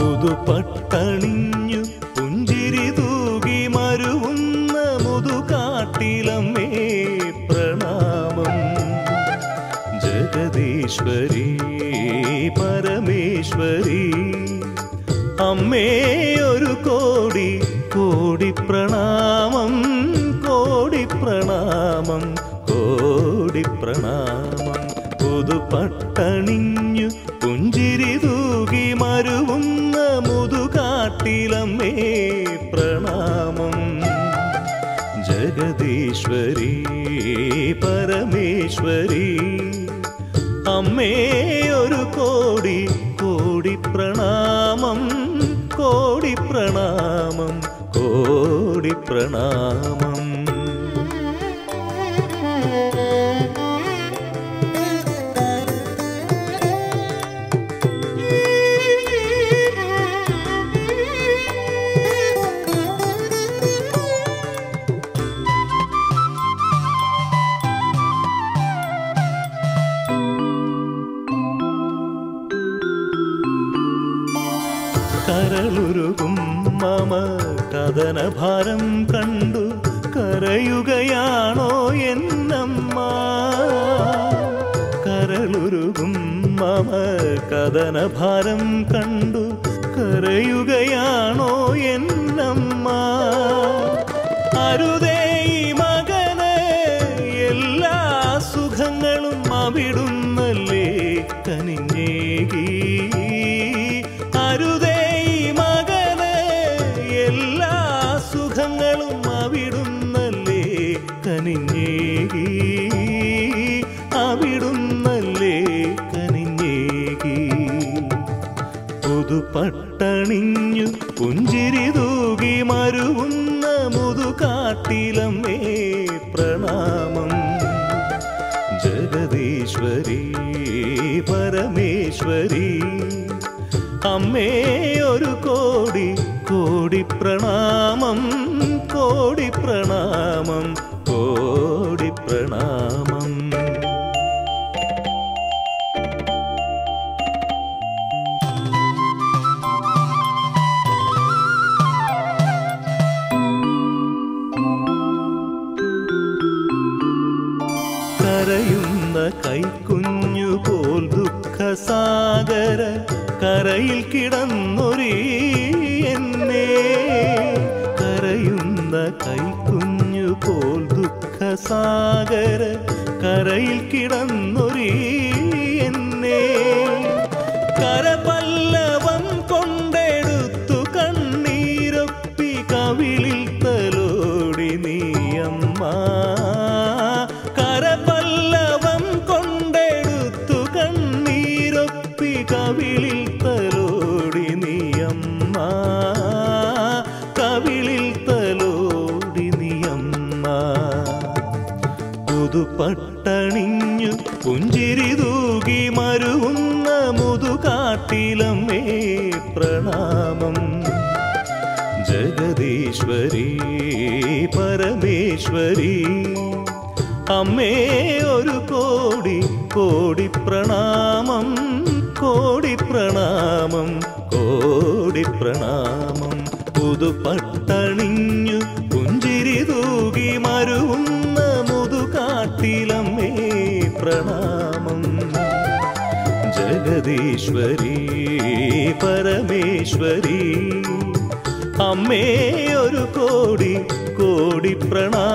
പുതുപട്ടണിഞ്ഞു പുഞ്ചിരി തൂകി മരുവുന്ന മുതുകാട്ടിലമ്മേ പ്രണാമം ജഗദീശ്വരി പരമേശ്വരി അമ്മേ ഒരു കോടി കോടി പ്രണാമം കോടി പ്രണാമം കോടി പ്രണാമം പുതുപട്ടണിഞ്ഞു പുഞ്ചിരി തൂകി മരുവുന്ന മുതുകാട്ടിലമ്മേ പ്രണാമം ജഗദീശ്വരി പരമേശ്വരി അമ്മേ ഒരു കോടി കോടി പ്രണാമം കോടി പ്രണാമം കോടി പ്രണാമം കരളുരുകും മമ കഥനഭാരം കണ്ടു കരയുകയാണോ എന്നമ്മ കരളുരുകും മമ കഥനഭാരം കണ്ടു കരയുകയാണോ എന്നമ്മ അരുതേ ഈ മകന് എല്ലാ സുഖങ്ങളും അവിടുന്നല്ലേ കനിഞ്ഞേകി അരുതേ ഈ മകന് എല്ലാ സുഖങ്ങളും അവിടുന്നല്ലേ കനിഞ്ഞേകി അവിടുന്നല്ലേ കനിഞ്ഞേകി പുതുപട്ടണിഞ്ഞു പുഞ്ചിരി തൂകി മരുവുന്ന മുതുകാട്ടിലമ്മേ പ്രണാമം ജഗദീശ്വരി പരമേശ്വരി അമ്മേ ഒരു കോടി കോടി പ്രണാമം കോടി പ്രണാമം കോടി പ്രണാമം കരയുന്ന കൈക്കുഞ്ഞു പോൽ ദുഃഖസാഗര കരയിൽ കിടന്നൊരീ എന്നെ കരയുന്ന കൈക്കുഞ്ഞു പോൽ ദുഃഖസാഗര കരയിൽ കിടന്നൊരീ എന്നെ കരപല്ലവം കൊണ്ടെടുത്തു കണ്ണീരൊപ്പി കവിളിൽ തലോടി നീയമ്മ കരപല്ലവം കൊണ്ടെടുത്തു കണ്ണീരൊപ്പി കവിളിൽ തലോടി നീയമ്മ കവിളിൽ തലോടി നീയമ്മ പുതുപട്ടണിഞ്ഞു പുഞ്ചിരി തൂകി മരുവുന്ന മുതുകാട്ടിലമ്മേ പ്രണാമം ജഗദീശ്വരി പരമേശ്വരി അമ്മേ ഒരു കോടി കോടി പ്രണാമം കോടി പ്രണാമം കോടി പ്രണാമം പുതുപട്ടണിഞ്ഞു പുഞ്ചിരി തൂകി മരുവുന്ന മുതുകാട്ടിലമ്മേ പ്രണാമം ജഗദീശ്വരി പരമേശ്വരി അമ്മേ ഒരു കോടി കോടി പ്രണാമം